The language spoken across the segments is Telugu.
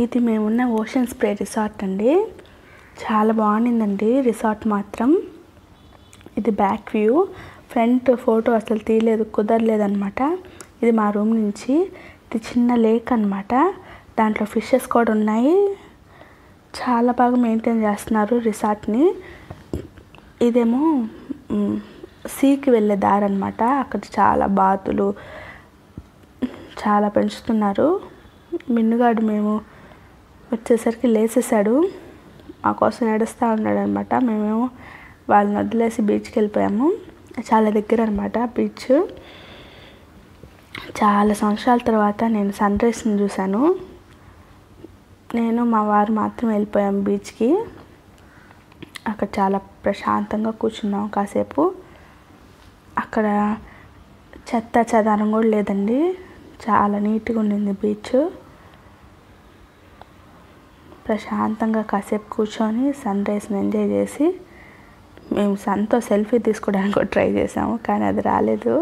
ఇది మేమున్న ఓషన్ స్ప్రే రిసార్ట్ అండి చాలా బాగుండిందండి రిసార్ట్ మాత్రం ఇది బ్యాక్ వ్యూ ఫ్రంట్ ఫోటో అసలు తీయలేదు కుదరలేదనమాట ఇది మా రూమ్ నుంచి ఇది చిన్న లేక్ అనమాట దాంట్లో ఫిషెస్ కూడా ఉన్నాయి చాలా బాగా మెయింటైన్ చేస్తున్నారు రిసార్ట్ని ఇదేమో మ్, సీకి వెళ్ళే దారి అనమాట అక్కడ చాలా బాతులు చాలా పెంచుతున్నారు మిన్నుగాడు మేము వచ్చేసరికి లేచేసాడు మా కోసం ఏడుస్తూ ఉన్నాడు అనమాట మేమేమో వాళ్ళని వదిలేసి బీచ్కి వెళ్ళిపోయాము చాలా దగ్గర అనమాట బీచ్ చాలా సంవత్సరాల తర్వాత నేను సన్ రైజ్ని చూశాను నేను మా వారు మాత్రం వెళ్ళిపోయాం బీచ్కి అక్కడ చాలా ప్రశాంతంగా కూర్చున్నాం కాసేపు అక్కడ చెత్త చెదారం కూడా లేదండి చాలా నీట్గా ఉండింది బీచ్ ప్రశాంతంగా కాసేపు కూర్చొని సన్ రైజ్ని ఎంజాయ్ చేసి మేము సన్తో సెల్ఫీ తీసుకోవడానికి కూడా ట్రై చేసాము కానీ అది రాలేదు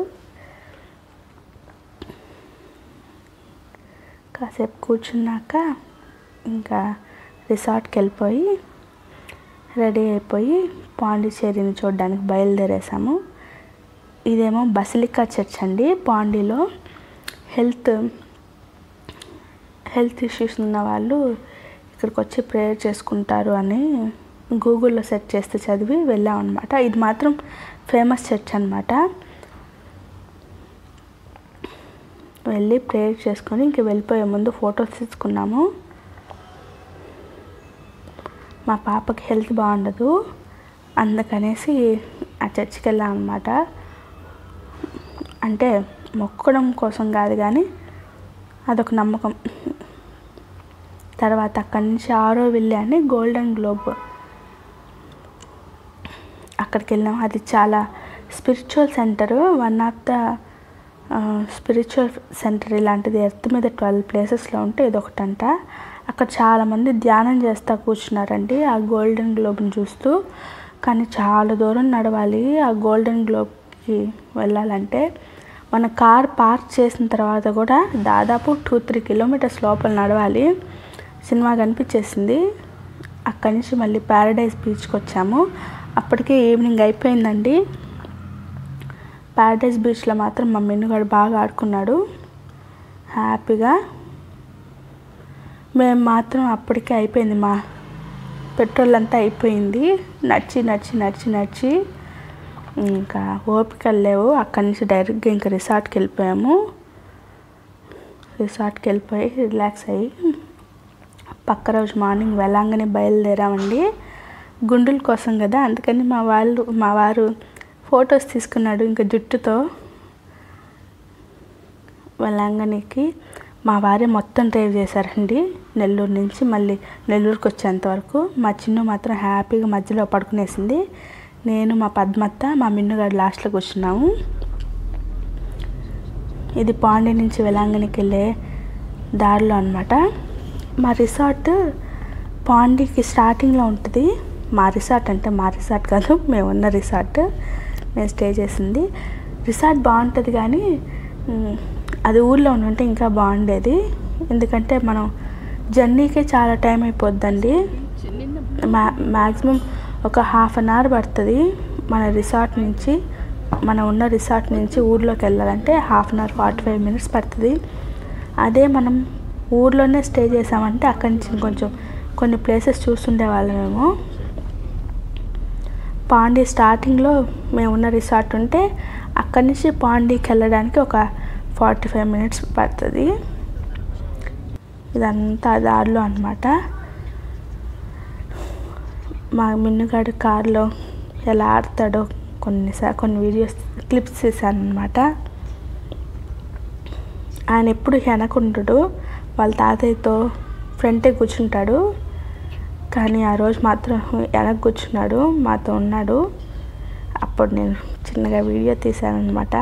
కాసేపు కూర్చున్నాక ఇంకా రిసార్ట్కి వెళ్ళిపోయి రెడీ అయిపోయి పాండిచ్చేరిని చూడడానికి బయలుదేరేసాము ఇదేమో బసిలికా చర్చ్ అండి పాండీలో హెల్త్ హెల్త్ ఇష్యూస్ ఉన్న వాళ్ళు ఇక్కడికి వచ్చి ప్రేయర్ చేసుకుంటారు అని గూగుల్లో సెర్చ్ చేస్తే చదివి వెళ్ళాం అనమాట ఇది మాత్రం ఫేమస్ చర్చ్ అనమాట వెళ్ళి ప్రేయర్ చేసుకొని ఇంక వెళ్ళిపోయే ముందు ఫొటోస్ తీసుకున్నాము మా పాపకి హెల్త్ బాగుండదు అందుకనేసి ఆ చర్చికి వెళ్ళాం అనమాట అంటే మొక్కడం కోసం కాదు కానీ అదొక నమ్మకం తర్వాత అక్కడి నుంచి ఆరో విల్లే అని గోల్డెన్ గ్లోబ్ అక్కడికి వెళ్ళాం అది చాలా spiritual centre one of the spiritual centre ఇలాంటిది ఎర్త్ మీద ట్వెల్వ్ ప్లేసెస్లో ఉంటే ఇదొకటంట అక్కడ చాలామంది ధ్యానం చేస్తూ కూర్చున్నారండి ఆ గోల్డెన్ గ్లోబ్ని చూస్తూ కానీ చాలా దూరం నడవాలి ఆ గోల్డెన్ గ్లోబ్కి వెళ్ళాలంటే మన కార్ పార్క్ చేసిన తర్వాత కూడా దాదాపు టూ త్రీ కిలోమీటర్స్ లోపల నడవాలి సినిమా కనిపించేసింది అక్కడి నుంచి మళ్ళీ ప్యారడైజ్ బీచ్కి వచ్చాము అప్పటికే ఈవినింగ్ అయిపోయిందండి ప్యారడైజ్ బీచ్లో మాత్రం మా మిన్నుగాడు బాగా ఆడుకున్నాడు హ్యాపీగా మేము మాత్రం అప్పటికే అయిపోయింది మా పెట్రోల్ అంతా అయిపోయింది నడిచి నడిచి నడిచి నడిచి ఇంకా ఓపికలు లేవు అక్కడి నుంచి డైరెక్ట్గా ఇంకా రిసార్ట్కి వెళ్ళిపోయాము రిసార్ట్కి వెళ్ళిపోయి రిలాక్స్ అయ్యి పక్క రోజు మార్నింగ్ వెళ్ళంగానే బయలుదేరామండి గుండుల కోసం కదా అందుకని మా వాళ్ళు మా వారు ఫొటోస్ తీసుకున్నాడు ఇంకా జుట్టుతో వెళ్ళంగానికి మా వారే మొత్తం డ్రైవ్ చేశారండి నెల్లూరు నుంచి మళ్ళీ నెల్లూరుకి వచ్చేంత వరకు మా చిన్ను మాత్రం హ్యాపీగా మధ్యలో పడుకునేసింది నేను మా పద్మత్త మా మిన్నుగాడు లాస్ట్లో కూర్చున్నాము ఇది పాండి నుంచి వెలాంగనికి వెళ్ళే దారిలో అనమాట మా రిసార్ట్ పాండికి స్టార్టింగ్లో ఉంటుంది మా రిసార్ట్ అంటే మా రిసార్ట్ కాదు మేము ఉన్న రిసార్ట్ మేము స్టే చేసింది రిసార్ట్ బాగుంటుంది కానీ మ్, అది ఊర్లో ఉంటే ఇంకా బాగుండేది ఎందుకంటే మనం జర్నీకే చాలా టైం అయిపోద్దండి మ్యా మ్యాక్సిమం ఒక హాఫ్ అన్ అవర్ పడుతుంది మన రిసార్ట్ నుంచి మనం ఉన్న రిసార్ట్ నుంచి ఊర్లోకి వెళ్ళాలంటే half an hour forty five minutes పడుతుంది అదే మనం ఊర్లోనే స్టే చేసామంటే అక్కడి నుంచి ఇంకొంచెం కొన్ని ప్లేసెస్ చూస్తుండే వాళ్ళమేమో పాండీ స్టార్టింగ్లో మేము ఉన్న రిసార్ట్ ఉంటే అక్కడి నుంచి పాండీకి వెళ్ళడానికి ఒక ఫార్టీ ఫైవ్ మినిట్స్ పడుతుంది ఇదంతా దారిలో అనమాట మా మిన్నుగాడు కారులో ఎలా ఆడతాడో కొన్నిసార్లు కొన్ని వీడియోస్ క్లిప్స్ తీసాను అనమాట ఆయన ఎప్పుడు వెనకుంటాడు వాళ్ళ తాతయ్యతో ఫ్రంటే కూర్చుంటాడు కానీ ఆ రోజు మాత్రం వెనక కూర్చున్నాడు మాతో ఉన్నాడు అప్పుడు నేను చిన్నగా వీడియో తీశాను అనమాట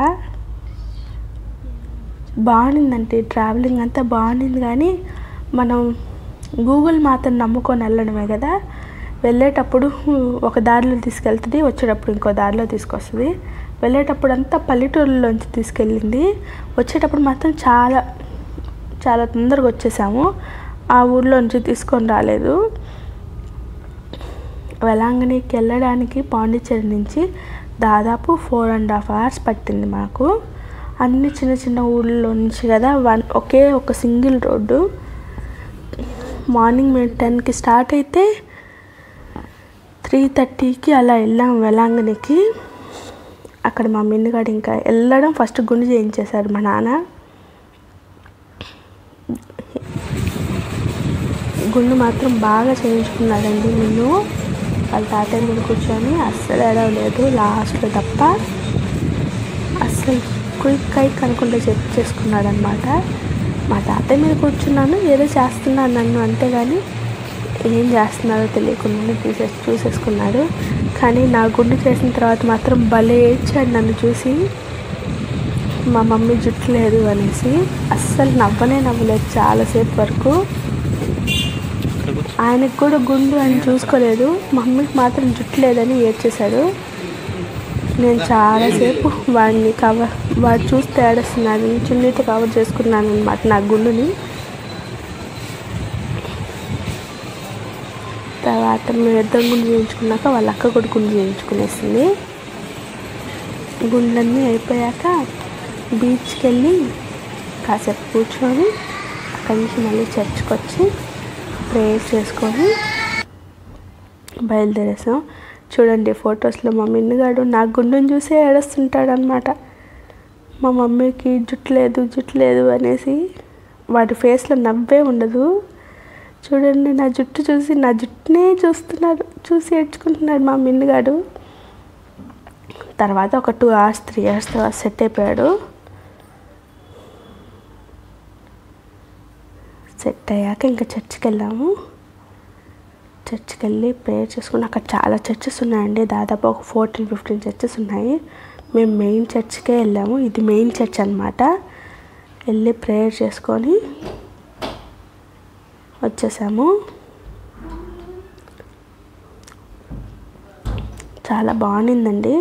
బాగుండిందంటే ట్రావెలింగ్ అంతా బాగుండింది కానీ మనం గూగుల్ మాత్రం నమ్ముకొని వెళ్ళడమే కదా వెళ్ళేటప్పుడు ఒక దారిలో తీసుకెళ్తుంది వచ్చేటప్పుడు ఇంకో దారిలో తీసుకొస్తుంది వెళ్ళేటప్పుడు అంతా పల్లెటూరులోంచి తీసుకెళ్ళింది వచ్చేటప్పుడు మాత్రం చాలా చాలా తొందరగా వచ్చేసాము ఆ ఊర్లో నుంచి తీసుకొని రాలేదు వెలాంగణికి వెళ్ళడానికి పాండిచ్చేరి నుంచి దాదాపు ఫోర్ అండ్ హాఫ్ అవర్స్ పట్టింది మాకు అన్ని చిన్న చిన్న ఊళ్ళో నుంచి కదా వన్ ఒకే ఒక సింగిల్ రోడ్డు మార్నింగ్ మేము టెన్కి స్టార్ట్ అయితే త్రీ థర్టీకి అలా వెళ్ళాం వెలాంగణికి అక్కడ మా మిన్నిగాడు ఇంకా వెళ్ళడం ఫస్ట్ గుండు చేయించేశారు మా నాన్న గుండు మాత్రం బాగా చేయించుకున్నాడండి నిన్ను వాళ్ళ తాతయ్య మీద కూర్చొని అస్సలు ఏడవలేదు లాస్ట్లో తప్ప అస్సలు క్విక్ కైక్ అనుకుంటే చెప్పి చేసుకున్నాడు అనమాట మా తాతయ్య మీద కూర్చున్నాను ఏదో చేస్తున్నాను నన్ను అంతేగాని ఏం చేస్తున్నారో తెలియకుండా చూసే చూసేసుకున్నాడు కానీ నా గుండు చేసిన తర్వాత మాత్రం భలే ఏడ్చాడు నన్ను చూసి మా మమ్మీ జుట్టు లేదు అనేసి అస్సలు నవ్వనే నవ్వలేదు చాలాసేపు వరకు ఆయనకు కూడా గుండు అని చూసుకోలేదు మమ్మీకి మాత్రం జుట్టు లేదని ఏడ్చేశాడు నేను చాలాసేపు వాడిని కవర్ వాడు చూస్తే ఏడుస్తున్నాడు చున్నీతో కవర్ చేసుకున్నాను అనమాట నా గుండుని తర్వాత మేము ఇద్దరం గుండు చేయించుకున్నాక వాళ్ళ అక్క కూడా గుండు చేయించుకునేసింది గుండ్లన్నీ అయిపోయాక బీచ్కి వెళ్ళి కాసేపు కూర్చొని అక్కడి నుంచి మళ్ళీ చర్చ్కి వచ్చి ప్రేయర్ చేసుకొని బయలుదేరేసాం చూడండి ఫొటోస్లో మా మిన్నిగాడు నా గుండుని చూసే ఏడుస్తుంటాడు అనమాట మా మమ్మీకి జుట్టు లేదు జుట్టు లేదు అనేసి వాడి ఫేస్లో నవ్వే ఉండదు చూడండి నా జుట్టు చూసి నా జుట్టునే చూస్తున్నాడు చూసి ఏడ్చుకుంటున్నాడు మా మిన్నిగాడు తర్వాత ఒక టూ అవర్స్ త్రీ అవర్స్ తర్వాత సెట్ అయిపోయాడు సెట్ అయ్యాక ఇంకా చర్చ్కి వెళ్ళాము చర్చ్కి వెళ్ళి ప్రేయర్ చేసుకుని అక్కడ చాలా చర్చెస్ ఉన్నాయండి దాదాపు ఒక ఫోర్టీన్ ఫిఫ్టీన్ చర్చెస్ ఉన్నాయి మేము మెయిన్ చర్చ్కే వెళ్ళాము ఇది మెయిన్ చర్చ్ అనమాట వెళ్ళి ప్రేయర్ చేసుకొని వచ్చేసాము చాలా బాగుండిందండి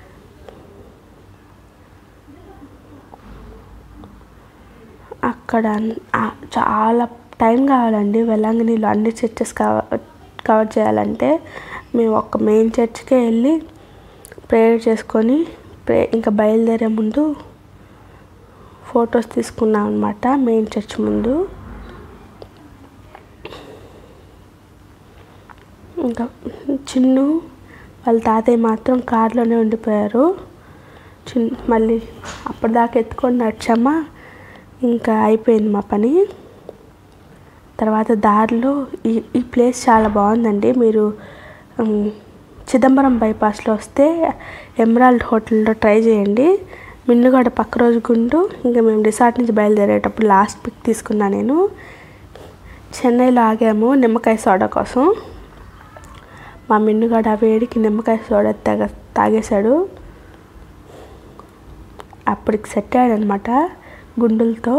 అక్కడ ఆ- చాలా టైం కావాలండి వెల్లంగినిలో అన్ని చర్చెస్ కవర్ కవర్ చేయాలంటే మేము ఒక మెయిన్ చర్చ్కే వెళ్ళి ప్రేయర్ చేసుకొని ప్రే ఇంకా బయలుదేరే ముందు ఫొటోస్ తీసుకున్నాం అనమాట మెయిన్ చర్చ్ ముందు ఇంకా చిన్ను వాళ్ళ తాతయ్య మాత్రం కార్లోనే ఉండిపోయారు చిన్ మళ్ళీ అప్పటిదాకా ఎత్తుకొని నడిచామా ఇంకా అయిపోయింది మా పని తర్వాత దారిలో ఈ ఈ ప్లేస్ చాలా బాగుందండి మీరు ఉమ్, చిదంబరం బైపాస్లో వస్తే ఎమరాల్డ్ హోటల్లో ట్రై చేయండి మిన్నుగడ పక్క రోజు గుండు ఇంకా మేము రిసార్ట్ నుంచి బయలుదేరేటప్పుడు లాస్ట్ పిక్ తీసుకున్నా నేను చెన్నైలో ఆగాము నిమ్మకాయ సోడా కోసం మా మిన్నుగాడు ఆ వేడికి నిమ్మకాయ సోడా తాగ తాగేశాడు అప్పటికి సెట్ అయ్యాడనమాట గుండులతో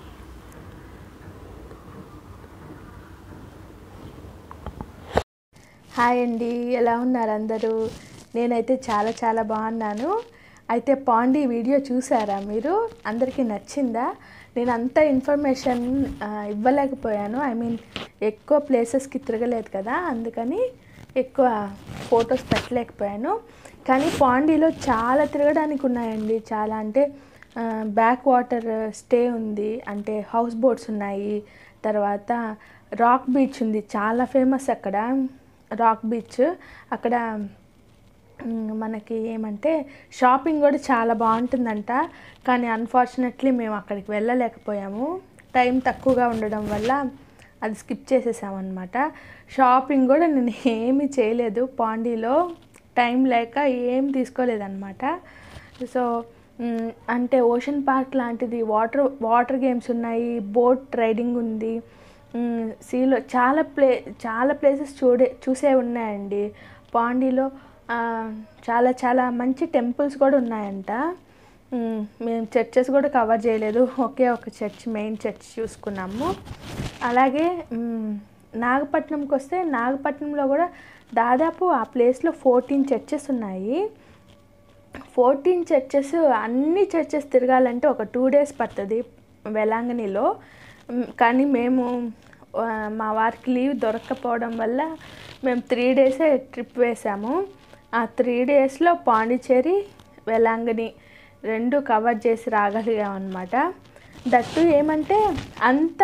హాయ్ అండి ఎలా ఉన్నారు అందరూ నేనైతే చాలా చాలా బాగున్నాను అయితే పాండి వీడియో చూసారా మీరు అందరికీ నచ్చిందా నేను అంత ఇన్ఫర్మేషన్ ఆ, ఇవ్వలేకపోయాను ఐ మీన్ ఎక్కువ ప్లేసెస్కి తిరగలేదు కదా అందుకని ఎక్కువ ఫొటోస్ పెట్టలేకపోయాను కానీ పాండీలో చాలా తిరగడానికి ఉన్నాయండి చాలా అంటే బ్యాక్ వాటర్ స్టే ఉంది అంటే హౌస్ బోట్స్ ఉన్నాయి తర్వాత రాక్ బీచ్ ఉంది చాలా ఫేమస్ అక్కడ రాక్ బీచ్ అక్కడ మ్, మనకి ఏమంటే షాపింగ్ కూడా చాలా బాగుంటుందంట కానీ అన్ఫార్చునేట్లీ మేము అక్కడికి వెళ్ళలేకపోయాము టైం తక్కువగా ఉండడం వల్ల అది స్కిప్ చేసేసామన్నమాట షాపింగ్ కూడా నేను ఏమీ చేయలేదు పాండీలో టైం లేక ఏం తీసుకోలేదన్నమాట సో మ్, అంటే ఓషన్ పార్క్ లాంటిది వాటర్ వాటర్ గేమ్స్ ఉన్నాయి బోట్ రైడింగ్ ఉంది మ్, సీలో చాలా ప్లే చాలా ప్లేసెస్ చూడే చూసే ఉన్నాయండి పాండీలో ఆ, చాలా చాలా మంచి టెంపుల్స్ కూడా ఉన్నాయంట మ్, మేము చర్చెస్ కూడా కవర్ చేయలేదు ఒకే ఒక చర్చ్ మెయిన్ చర్చ్ చూసుకున్నాము అలాగే మ్, నాగపట్నంకి వస్తే నాగపట్నంలో కూడా దాదాపు ఆ ప్లేస్లో ఫోర్టీన్ చర్చెస్ ఉన్నాయి ఫోర్టీన్ చర్చెస్ అన్ని చర్చెస్ తిరగాలంటే ఒక టూ డేస్ పడుతుంది వెలాంగనిలో మ్, కానీ మేము ఆ, మా వారికి లీవ్ దొరక్కపోవడం వల్ల మేము త్రీ డేసే ట్రిప్ వేసాము ఆ త్రీ డేస్లో పాండిచ్చేరి వెలాంగని రెండు కవర్ చేసి రాగలిగాం అనమాట దట్టు ఏమంటే అంత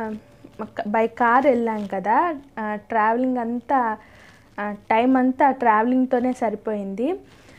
బై కార్ వెళ్ళాం కదా ట్రావెలింగ్ అంతా టైం అంతా ట్రావెలింగ్తోనే సరిపోయింది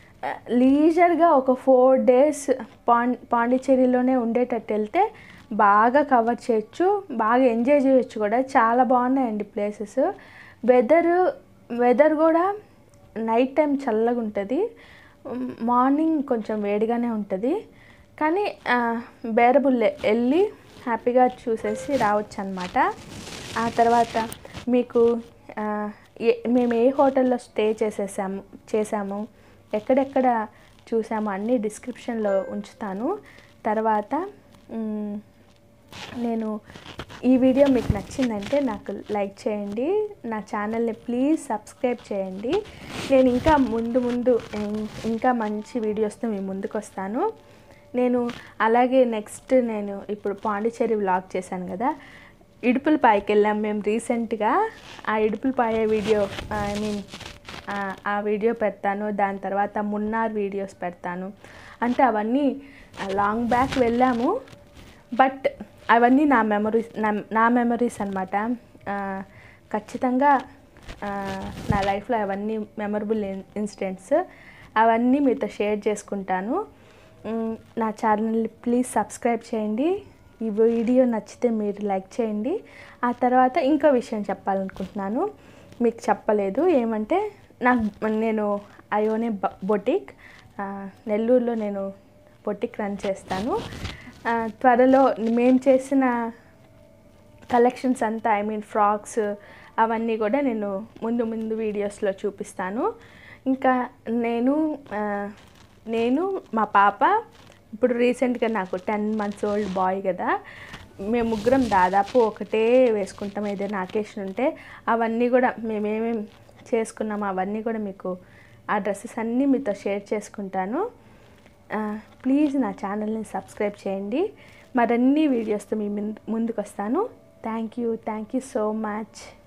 లీజర్గా ఒక ఫోర్ డేస్ పాండ్ పాండిచ్చేరిలోనే ఉండేటట్టు వెళ్తే బాగా కవర్ చేయొచ్చు బాగా ఎంజాయ్ చేయొచ్చు కూడా చాలా బాగున్నాయండి ప్లేసెస్ వెదర్ వెదర్ కూడా నైట్ టైం చల్లగా ఉంటుంది మార్నింగ్ కొంచెం వేడిగానే ఉంటుంది కానీ బేరబుల్ వెళ్ళి హ్యాపీగా చూసేసి రావచ్చు అనమాట ఆ తర్వాత మీకు ఆ, ఏ మేము ఏ హోటల్లో స్టే చేసేసాము చేసాము ఎక్కడెక్కడ చూసాము అన్నీ డిస్క్రిప్షన్లో ఉంచుతాను తర్వాత మ్, నేను ఈ వీడియో మీకు నచ్చిందంటే నాకు లైక్ చేయండి నా ఛానల్ని ప్లీజ్ సబ్స్క్రైబ్ చేయండి నేను ఇంకా ముందు ముందు ఇం- ఇంకా మంచి వీడియోస్తో మీ ముందుకు వస్తాను నేను అలాగే నెక్స్ట్ నేను ఇప్పుడు పాండిచ్చేరి వ్లాగ్ చేశాను కదా ఇడుపులపాయకి వెళ్ళాం మేము రీసెంట్గా ఆ ఇడుపులపాయ వీడియో ఐ మీన్ ఆ వీడియో పెడతాను దాని తర్వాత మున్నార్ వీడియోస్ పెడతాను అంటే అవన్నీ లాంగ్ బ్యాక్ వెళ్ళాము బట్ అవన్నీ నా మెమరీస్ నా నా మెమరీస్ అనమాట ఖచ్చితంగా ఆ, నా లైఫ్లో అవన్నీ మెమరబుల్ ఇన్సిడెంట్స్ అవన్నీ మీతో షేర్ చేసుకుంటాను మ్, నా ఛానల్ని ప్లీజ్ సబ్స్క్రైబ్ చేయండి ఈ వీడియో నచ్చితే మీరు లైక్ చేయండి ఆ తర్వాత ఇంకో విషయం చెప్పాలనుకుంటున్నాను మీకు చెప్పలేదు ఏమంటే నాకు నేను అయోనే బొటిక్ నెల్లూరులో నేను బొటిక్ రన్ చేస్తాను ఆ, త్వరలో మేము చేసిన కలెక్షన్స్ అంతా ఐ మీన్ ఫ్రాక్స్ అవన్నీ కూడా నేను ముందు ముందు వీడియోస్లో చూపిస్తాను ఇంకా నేను ఆ, నేను మా పాప ఇప్పుడు రీసెంట్గా నాకు టెన్ మంత్స్ ఓల్డ్ బాయ్ కదా మేము ముగ్గురం దాదాపు ఒకటే వేసుకుంటాం ఏదైనా అకేషన్ ఉంటే అవన్నీ కూడా మేమేమేం చేసుకున్నామో అవన్నీ కూడా మీకు ఆ డ్రెస్సెస్ అన్నీ మీతో షేర్ చేసుకుంటాను ప్లీజ్ నా ఛానల్ని సబ్స్క్రైబ్ చేయండి మరిన్ని వీడియోస్తో మీ ముందు ముందుకు వస్తాను thank you thank you so much